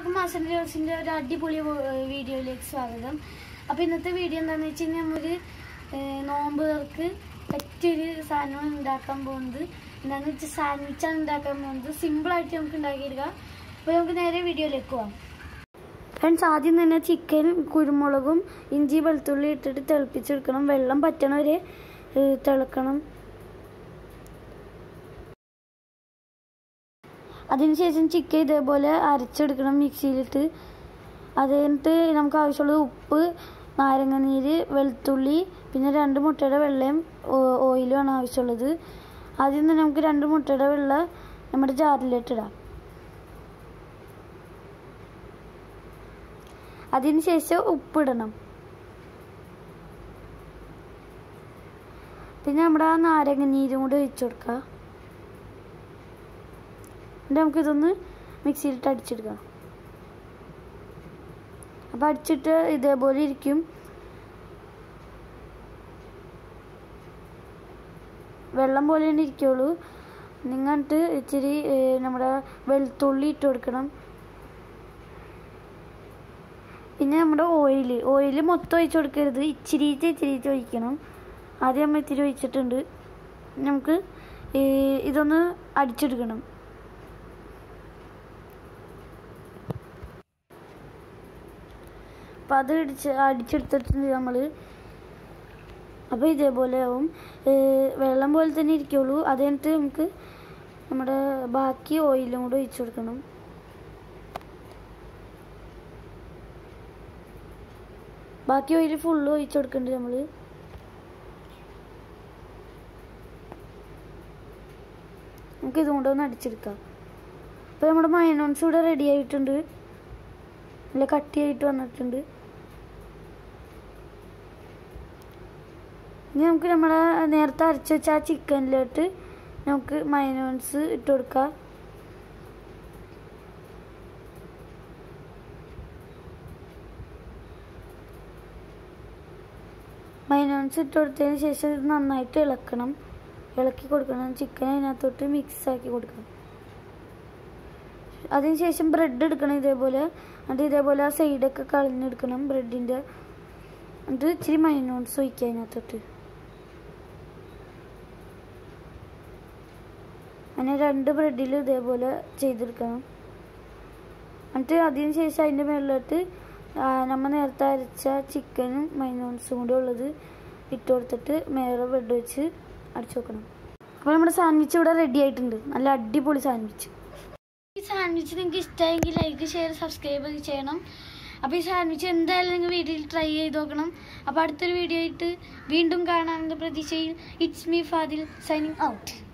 എല്ലാവർക്കും മാസം ദിവസിന്റെ ഒരു അടിപൊളി വോ- വീഡിയോയിലേക്ക് സ്വാഗതം അപ്പൊ ഇന്നത്തെ വീഡിയോ എന്താന്ന് വെച്ച് കഴിഞ്ഞാൽ നമ്മളൊരു ഏഹ്, നോമ്പുകാർക്ക് പറ്റിയൊരു സാധനം ഉണ്ടാക്കാൻ പോകുന്നത് എന്താന്ന് വെച്ചാൽ സാൻഡ്വിച്ചാണ് ഉണ്ടാക്കാൻ പോകുന്നത് സിമ്പിൾ ആയിട്ട് നമുക്ക് ഉണ്ടാക്കിയെടുക്കാം അപ്പൊ നമുക്ക് നേരെ വീഡിയോയിലേക്ക് പോവാം ഫ്രണ്ട്സ് ആദ്യം തന്നെ ചിക്കൻ കുരുമുളകും ഇഞ്ചി വെളുത്തുള്ളി ഇട്ടിട്ട് തിളപ്പിച്ചെടുക്കണം വെള്ളം പറ്റണവരെ ഏഹ്, തിളക്കണം അതിനുശേഷം ചിക്കൻ ഇതേപോലെ അരച്ചെടുക്കണം മിക്സിയിലിട്ട് അത് കഴിഞ്ഞിട്ട് നമുക്ക് ആവശ്യമുള്ളത് ഉപ്പ് നാരങ്ങനീര് വെളുത്തുള്ളി പിന്നെ രണ്ട് മുട്ടയുടെ വെള്ളയും ഓ- ഓയിലുമാണ് ആവശ്യമുള്ളത് ആദ്യം തന്നെ നമുക്ക് രണ്ട് മുട്ടയുടെ വെള്ള നമ്മുടെ ജാറിലിട്ടിടാം അതിനുശേഷം ഉപ്പിടണം പിന്നെ നമ്മുടെ ആ നാരങ്ങനീരും കൂടി ഒഴിച്ചു കൊടുക്കാം എന്നിട്ട് നമുക്കിതൊന്ന് മിക്സിയിലിട്ട് അടിച്ചെടുക്കാം അപ്പം അടിച്ചിട്ട് ഇതേപോലെ ഇരിക്കും വെള്ളം പോലെ തന്നെ ഇരിക്കുള്ളൂ നിങ്ങട്ട് ഇച്ചിരി ഏഹ്, നമ്മുടെ വെളുത്തുള്ളി ഇട്ട് കൊടുക്കണം പിന്നെ നമ്മുടെ ഓയിൽ ഓയിൽ മൊത്തം ഒഴിച്ച് കൊടുക്കരുത് ഇച്ചിരിച്ച് ഇച്ചിരിച്ച് ഒഴിക്കണം ആദ്യം നമ്മൾ ഇത്തിരി ഒഴിച്ചിട്ടുണ്ട് നമുക്ക് ഈ ഇതൊന്ന് അടിച്ചെടുക്കണം അപ്പം അത് അടിച്ച് അടിച്ചെടുത്തിട്ടുണ്ട് നമ്മൾ അപ്പോൾ ഇതേപോലെ ആവും ഏഹ് വെള്ളം പോലെ തന്നെ ഇരിക്കുള്ളൂ അത് കഴിഞ്ഞിട്ട് നമുക്ക് നമ്മുടെ ബാക്കി ഓയിലും കൂടെ ഒഴിച്ചു കൊടുക്കണം ബാക്കി ഓയിൽ ഫുള്ള് ഒഴിച്ചു കൊടുക്കുന്നുണ്ട് നമ്മൾ നമുക്ക് ഇതും കൂടെ ഒന്ന് അടിച്ചെടുക്കാം അപ്പോൾ നമ്മുടെ മയനോൺസ് ഇവിടെ റെഡി ആയിട്ടുണ്ട് നല്ല കട്ടിയായിട്ട് വന്നിട്ടുണ്ട് ഇനി നമുക്ക് നമ്മളെ നേരത്തെ അരച്ച് വെച്ച ആ ചിക്കനിലോട്ട് നമുക്ക് മൈനോൺസ് ഇട്ട് കൊടുക്കാം മൈനോൺസ് ഇട്ട് കൊടുത്തതിന് ശേഷം ഇത് നന്നായിട്ട് ഇളക്കണം ഇളക്കി കൊടുക്കണം ചിക്കൻ അതിനകത്തോട്ട് മിക്സ് ആക്കി കൊടുക്കണം അതിനുശേഷം ബ്രെഡ് എടുക്കണം ഇതേപോലെ എന്നിട്ട് ഇതേപോലെ ആ സൈഡൊക്കെ കളഞ്ഞെടുക്കണം ബ്രെഡിൻ്റെ എന്നിട്ട് ഇച്ചിരി മൈനോൺസ് ഒഴിക്കുക അതിനകത്തോട്ട് അങ്ങനെ രണ്ട് ബ്രെഡിൽ ഇതേപോലെ ചെയ്തെടുക്കണം എന്നിട്ട് അതിന് ശേഷം അതിൻ്റെ മുകളിലോട്ട് ആ, നമ്മൾ നേരത്തെ അരച്ച ചിക്കനും മൈനോൺസും കൂടെ ഉള്ളത് ഇട്ട് കൊടുത്തിട്ട് മേലെ ബ്രെഡ് വെച്ച് അടിച്ചു വെക്കണം അപ്പോൾ നമ്മുടെ സാൻഡ്വിച്ച് ഇവിടെ റെഡി ആയിട്ടുണ്ട് നല്ല അടിപൊളി സാൻഡ്വിച്ച് ഈ സാൻഡ്വിച്ച് നിങ്ങൾക്ക് ഇഷ്ടമായെങ്കിൽ ലൈക്ക് ഷെയർ സബ്സ്ക്രൈബ് ചെയ്യണം അപ്പോൾ ഈ സാൻഡ്വിച്ച് എന്തായാലും നിങ്ങൾ വീട്ടിൽ ട്രൈ ചെയ്ത് നോക്കണം അപ്പോൾ അടുത്തൊരു വീഡിയോ ആയിട്ട് വീണ്ടും കാണാമെന്ന പ്രതീക്ഷയിൽ it's me Fadil signing out